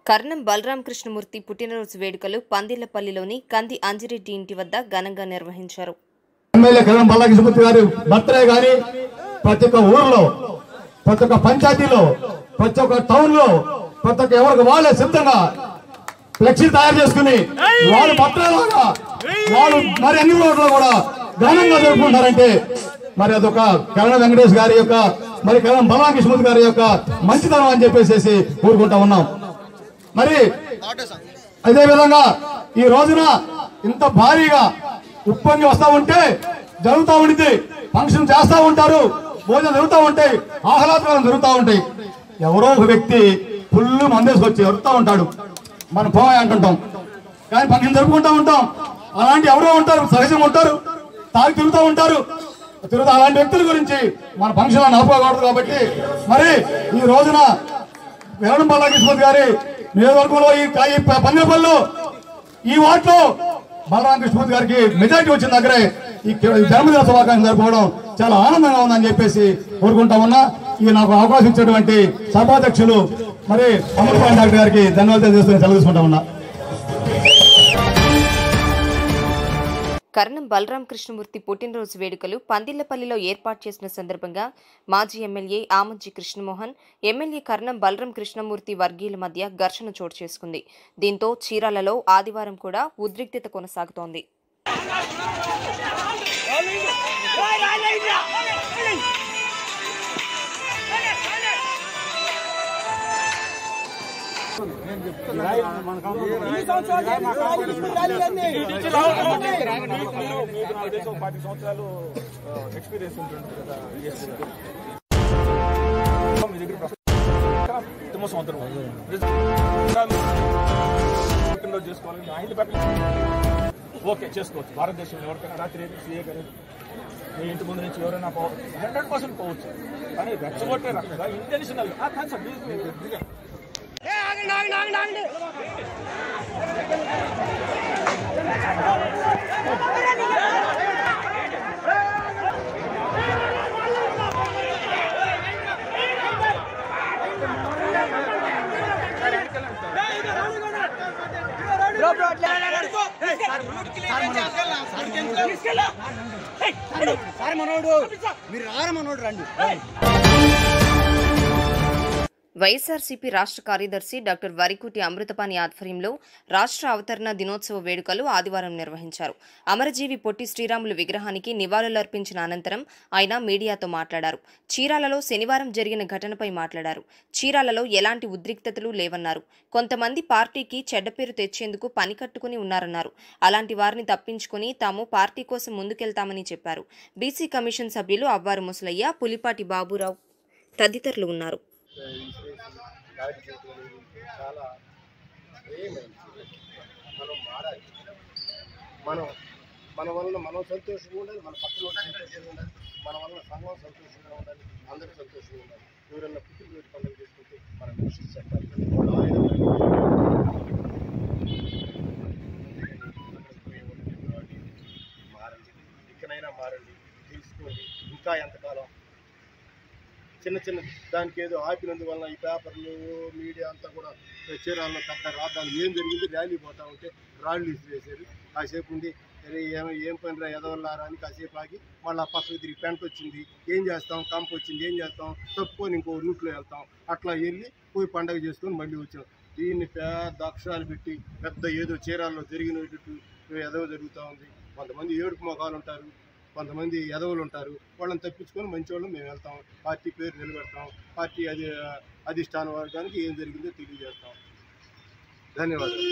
కర్ణం బలరాం కృష్ణమూర్తి పుట్టినరోజు వేడుకలు పందిళ్లపల్లిలోని కంది అంజిరెడ్డి ఇంటి వద్ద ఘనంగా నిర్వహించారు ఎమ్మెల్యే కరణం బాలకృష్ణమూర్తి గారి బర్త్డే గాని ప్రతి ఒక్క ఊర్లో ప్రతి ఒక్క పంచాయతీలో ప్రతి ఒక్క టౌన్ లో ప్రతి ఒక్క ఎవరికి వాళ్ళే సిద్ధంగా ఫ్లెక్సీ తయారు చేసుకుని వాళ్ళు బర్త్డేలాగా వాళ్ళు మరి అన్ని రోడ్లో కూడా ఘనంగా జరుపుకుంటారంటే మరి అదొక కరణం వెంకటేష్ గారి యొక్క మరి కరణం బలరామకృష్ణమూర్తి గారి యొక్క మంచితనం అని చెప్పేసి కోరుకుంటా ఉన్నాం మరి అదే విధంగా ఈ రోజున ఇంత భారీగా ఉప్పొంగి వస్తా ఉంటే జరుగుతూ ఉండింది ఫంక్షన్ చేస్తా ఉంటారు భోజనం జరుగుతూ ఉంటాయి ఆహ్లాదకరం జరుగుతూ ఉంటాయి ఎవరో ఒక వ్యక్తి ఫుల్ మందేసుకొచ్చి వరుతూ ఉంటాడు మనం పోయి అంటుంటాం కానీ ఫంక్షన్ జరుపుకుంటూ ఉంటాం అలాంటి ఎవరో ఉంటారు సహజంగా ఉంటారు తాగి తిరుగుతూ ఉంటారు తిరుగుతూ అలాంటి వ్యక్తుల గురించి మన ఫంక్షన్ నడపకూడదు కాబట్టి మరి ఈ రోజున వేరణం బాలకృష్ణ గారి నియోజకవర్గంలో ఈ ఈ పందిరపల్లిలో ఈ వార్డులో బలరామ కృష్ణమూర్తి గారికి మెజార్టీ వచ్చిన దగ్గరే ఈ జన్మదిన శుభాకాంక్షలు జరుపుకోవడం చాలా ఆనందంగా ఉందని చెప్పేసి కోరుకుంటా ఉన్నా ఈ నాకు అవకాశం ఇచ్చినటువంటి సభాధ్యక్షులు మరి అమర్పాల్ డాక్టర్ గారికి ధన్యవాదాలు చేస్తూ సెలవు తీసుకుంటా ఉన్నా కర్ణం బలరాం కృష్ణమూర్తి పుట్టినరోజు వేడుకలు పందిళ్లపల్లిలో ఏర్పాటు చేసిన సందర్భంగా మాజీ ఎమ్మెల్యే ఆమంచి కృష్ణమోహన్ ఎమ్మెల్యే కర్ణం బలరాం కృష్ణమూర్తి వర్గీయుల మధ్య ఘర్షణ చోటు చేసుకుంది దీంతో చీరాలలో ఆదివారం కూడా ఉద్రిక్తత కొనసాగుతోంది పది సంవత్సరాలు ఎక్స్పీరియన్స్ ఉంటుంది కదా మీ దగ్గర ప్రస్తుతం ఉత్తమ సంవత్సరం పుట్టినరోజు చేసుకోవాలి మా ఇంటి పక్కన ఓకే చేసుకోవచ్చు భారతదేశంలో ఎవరికైనా రాత్రి సీఏ గారు మీ ఇంటి ముందు నుంచి ఎవరైనా పోవచ్చు హండ్రెడ్ పర్సెంట్ పోవచ్చు కానీ రెచ్చగొట్టే రకంగా ఇంటెన్షనల్ కాన్సెప్ట్ వైఎస్ఆర్సీపీ రాష్ట్ర కార్యదర్శి డాక్టర్ వరికుటి అమృతపాణి ఆధ్వర్యంలో రాష్ట్ర అవతరణ దినోత్సవ వేడుకలు ఆదివారం నిర్వహించారు అమరజీవి పొట్టి శ్రీరాములు విగ్రహానికి నివాళులర్పించిన అనంతరం ఆయన మీడియాతో మాట్లాడారు చీరాలలో శనివారం జరిగిన ఘటనపై మాట్లాడారు చీరాలలో ఎలాంటి ఉద్రిక్తతలు లేవన్నారు కొంతమంది పార్టీకి చెడ్డ పేరు తెచ్చేందుకు పని కట్టుకుని ఉన్నారన్నారు అలాంటి వారిని తప్పించుకుని తాము పార్టీ కోసం ముందుకెళ్తామని చెప్పారు బీసీ కమిషన్ సభ్యులు అవ్వారు ముసలయ్య పులిపాటి బాబురావు తదితరులు ఉన్నారు దాడి చేయడం అనేది చాలా ప్రేమైంది మనం మారాలి మనం మన వలన మనం సంతోషంగా ఉండాలి మన పక్కన వాళ్ళు సంతోషంగా ఉండాలి మన వలన సంఘం సంతోషంగా ఉండాలి అందరూ సంతోషంగా ఉండాలి ఎవరైనా పుట్టినరోజు పండుగ చేసుకుంటే మనం విషయం చెప్పాలి ఆయన మారండి ఇకనైనా మారండి తెలుసుకోండి ఇంకా ఎంతకాలం చిన్న చిన్న దానికి ఏదో ఆపినందువల్ల ఈ పేపర్లు మీడియా అంతా కూడా చీరాల్లో పెద్ద రాద్దాలు ఏం జరిగింది ర్యాలీ పోతా ఉంటే రాళ్ళు వేసారు కాసేపు ఉండి అరే ఏం ఏం పని రా ఎదవల్లారా అని కాసేపు ఆగి మళ్ళీ ఆ పక్కకు తిరిగి పెంట వచ్చింది ఏం చేస్తాం కంప వచ్చింది ఏం చేస్తాం తప్పుకొని ఇంకో రూట్లో వెళ్తాం అట్లా వెళ్ళి పోయి పండగ చేసుకొని మళ్ళీ వచ్చాం దీన్ని పెద్ద అక్షరాలు పెట్టి పెద్ద ఏదో చీరాల్లో జరిగినట్టు ఎదవ జరుగుతూ ఉంది కొంతమంది ఏడుపు మొఖాలు ఉంటారు కొంతమంది ఎదవులు ఉంటారు వాళ్ళని తప్పించుకొని మంచి వాళ్ళం మేము వెళ్తాం పార్టీ పేరు నిలబెడతాం పార్టీ అది అధిష్టాన వర్గానికి ఏం జరిగిందో తెలియజేస్తాం ధన్యవాదాలు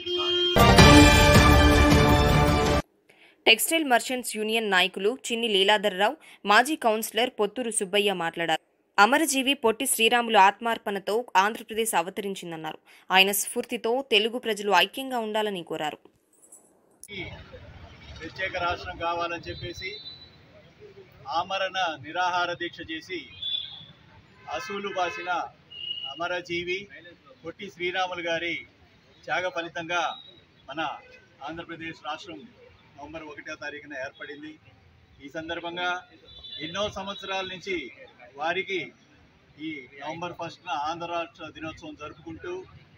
టెక్స్టైల్ మర్చెంట్స్ యూనియన్ నాయకులు చిన్ని లీలాధర్రావు మాజీ కౌన్సిలర్ పొత్తూరు సుబ్బయ్య మాట్లాడారు అమరజీవి పొట్టి శ్రీరాములు ఆత్మార్పణతో ఆంధ్రప్రదేశ్ అవతరించిందన్నారు ఆయన స్ఫూర్తితో తెలుగు ప్రజలు ఐక్యంగా ఉండాలని కోరారు ప్రత్యేక రాష్ట్రం కావాలని చెప్పేసి ఆమరణ నిరాహార దీక్ష చేసి అసూలు బాసిన అమరజీవి పొట్టి శ్రీరాములు గారి త్యాగ ఫలితంగా మన ఆంధ్రప్రదేశ్ రాష్ట్రం నవంబర్ ఒకటో తారీఖున ఏర్పడింది ఈ సందర్భంగా ఎన్నో సంవత్సరాల నుంచి వారికి ఈ నవంబర్ ఫస్ట్న ఆంధ్ర రాష్ట్ర దినోత్సవం జరుపుకుంటూ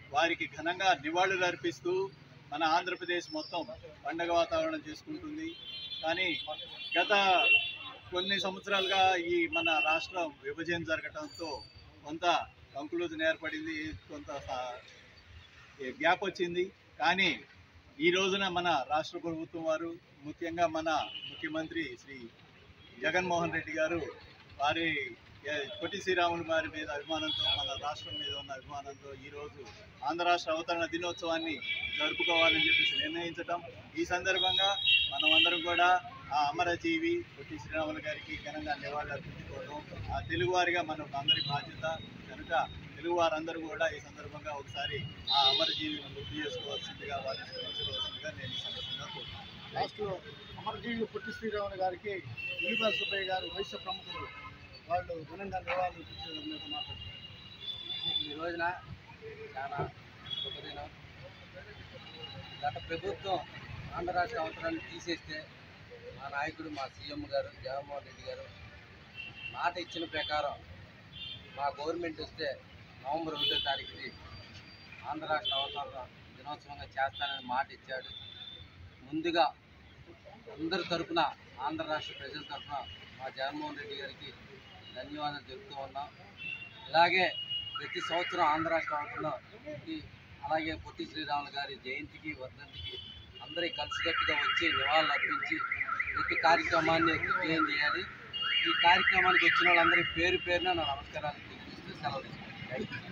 వారికి ఘనంగా నివాళులు అర్పిస్తూ మన ఆంధ్రప్రదేశ్ మొత్తం పండగ వాతావరణం చేసుకుంటుంది కానీ గత కొన్ని సంవత్సరాలుగా ఈ మన రాష్ట్రం విభజన జరగటంతో కొంత కంక్లూజన్ ఏర్పడింది కొంత సా- ఏ గ్యాప్ వచ్చింది కానీ ఈ రోజున మన రాష్ట్ర ప్రభుత్వం వారు ముఖ్యంగా మన ముఖ్యమంత్రి శ్రీ జగన్మోహన్ రెడ్డి గారు వారి ఏ, పొట్టి శ్రీరాములు వారి మీద అభిమానంతో మన రాష్ట్రం మీద ఉన్న అభిమానంతో ఈరోజు ఆంధ్ర రాష్ట్ర అవతరణ దినోత్సవాన్ని జరుపుకోవాలని చెప్పేసి నిర్ణయించటం ఈ సందర్భంగా మనమందరం కూడా ఆ అమరజీవి పొట్టి శ్రీరాములు గారికి ఘనంగా నివాళులు అర్పించుకోవడం ఆ తెలుగువారిగా మన అందరి బాధ్యత కనుక తెలుగు వారందరూ కూడా ఈ సందర్భంగా ఒకసారి ఆ అమరజీవిని గుర్తు చేసుకోవాల్సిందిగా వారిని స్మరించుకోవాల్సిందిగా నేను ఈ సందర్భంగా కోరుతున్నాను లాస్ట్లో అమరజీవి పొట్టి శ్రీరాములు గారికి ఉల్లిపాయ సుబ్బయ్య గారు వైశ్య ప్రముఖులు వాళ్ళు ఘనంగా నివాళులు అర్పించారు మాట్లాడుతున్నారు ఈ రోజున చాలా శుభదినం గత ప్రభుత్వం ఆంధ్ర రాష్ట్ర అవసరాన్ని తీసేస్తే మా నాయకుడు మా సీఎం గారు జగన్మోహన్ రెడ్డి గారు మాట ఇచ్చిన ప్రకారం మా గవర్నమెంట్ వస్తే నవంబర్ ఒకటో తారీఖుని ఆంధ్ర రాష్ట్ర అవతరణ దినోత్సవంగా చేస్తానని మాట ఇచ్చాడు ముందుగా అందరి తరపున ఆంధ్ర రాష్ట్ర ప్రజల తరపున మా జగన్మోహన్ రెడ్డి గారికి ధన్యవాదాలు తెలుపుతూ ఉన్నాం ఇలాగే ప్రతి సంవత్సరం ఆంధ్ర రాష్ట్ర అవతరణకి అలాగే పొట్టి శ్రీరాములు గారి జయంతికి వర్ధంతికి అందరి కలిసికట్టుగా వచ్చి నివాళులు అర్పించి ప్రతి కార్యక్రమాన్ని విజయం చేయాలి ఈ కార్యక్రమానికి వచ్చిన వాళ్ళందరి పేరు పేరున నా నమస్కారాలు తెలియజేస్తూ సెలవు తీసుకుంటాను థ్యాంక్ యూ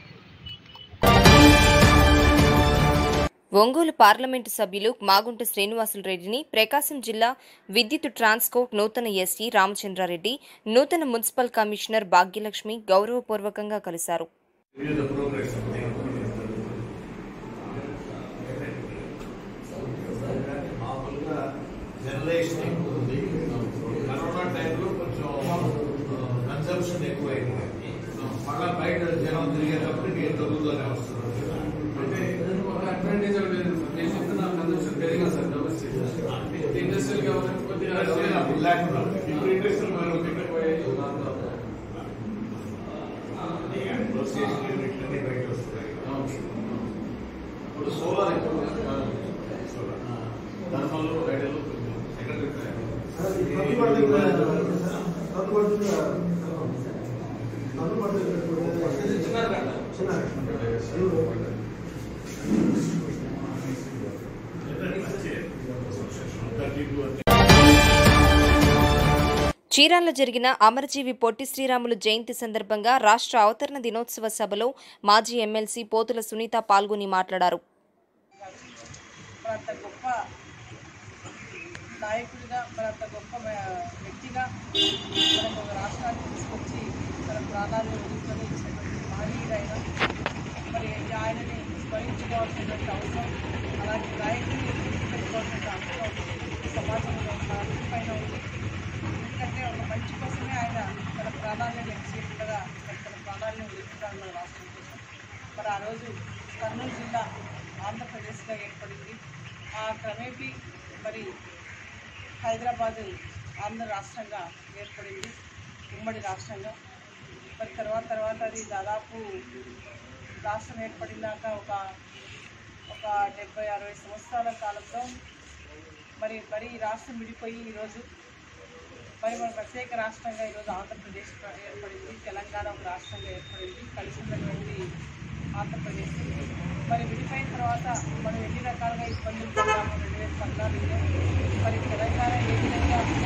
ఒంగోలు పార్లమెంటు సభ్యులు మాగుంట శ్రీనివాసులు రెడ్డిని ప్రకాశం జిల్లా విద్యుత్ ట్రాన్స్కోట్ నూతన ఎస్సీ రామచంద్రారెడ్డి నూతన మున్సిపల్ కమిషనర్ భాగ్యలక్ష్మి గౌరవపూర్వకంగా కలిశారు వివిధ ప్రోగ్రెస్ మామూలుగా జనరేషన్ ఎక్కువ ఉంది కరోనా టైంలో కొంచెం కన్సంప్షన్ ఎక్కువైంది మళ్ళా బయట జనం తిరిగేటప్పటికి తగ్గుతూనే వస్తున్నారు అంటే ఒక అడ్వాంటేజ్ అనేది నేను చెప్తున్నా కన్సంప్షన్ పెరిగింది సార్ డొమెస్టిక్ ఇండస్ట్రియల్ గవర్నమెంట్ కొద్దిగా ఇప్పుడు ఇండస్ట్రియల్ గవర్నమెంట్ ఎక్కడ పోయాయి దాంతో అసోసియేషన్ యూనిట్లన్నీ బయట వస్తున్నాయి ఇప్పుడు సోలార్ ఎక్కువ సోలార్ ధర్మంలో బయటలో కొంచెం సెకండరీ చిన్నారు కదా చీరాల్లో జరిగిన అమరజీవి పొట్టి శ్రీరాములు జయంతి సందర్భంగా రాష్ట్ర అవతరణ దినోత్సవ సభలో మాజీ ఎమ్మెల్సీ పోతుల సునీత పాల్గొని మాట్లాడారు మరంత గొప్ప నాయకుడిగా మరంత గొప్ప మ- వ్యక్తిగా మనకు ఒక రాష్ట్రాన్ని తీసుకొచ్చి మన ప్రాణాలు వదులుకొని ఇచ్చినటువంటి మహనీయుడైన మరి ఆయనని స్మరించుకోవాల్సినటువంటి అవసరం అలాంటి నాయకుడిని గుర్తుపెట్టుకోవాల్సిన అవసరం ఈ సమాజంలో పైన ఉంది ఎందుకంటే ఒక మంచి కోసమే ఆయన తన ప్రాణాలను లెక్కేట్టుగా మరి తన ప్రాణాలను వదులుకుంటారు మన రాష్ట్రం కోసం మరి ఆ రోజు కర్నూలు జిల్లా ఆంధ్రప్రదేశ్గా ఏర్పడింది ఆ క్రమేపీ మరి హైదరాబాద్ ఆంధ్ర రాష్ట్రంగా ఏర్పడింది ఉమ్మడి రాష్ట్రంగా మరి తర్వాత తర్వాత అది దాదాపు రాష్ట్రం ఏర్పడినాక ఒక ఒక డెబ్బై అరవై సంవత్సరాల కాలంలో మరి మరి ఈ రాష్ట్రం విడిపోయి ఈరోజు మరి మన ప్రత్యేక రాష్ట్రంగా ఈరోజు ఆంధ్రప్రదేశ్ ప్ర- ఏర్పడింది తెలంగాణ ఒక రాష్ట్రంగా ఏర్పడింది కలిసి ఉన్నటువంటి ఆంధ్రప్రదేశ్ మరి విడిపోయిన తర్వాత మనం ఎన్ని రకాలుగా ఇబ్బందులు పడ్డాము రెండు వేల పద్నాలుగులో మరి తెలంగాణ ఏ విధంగా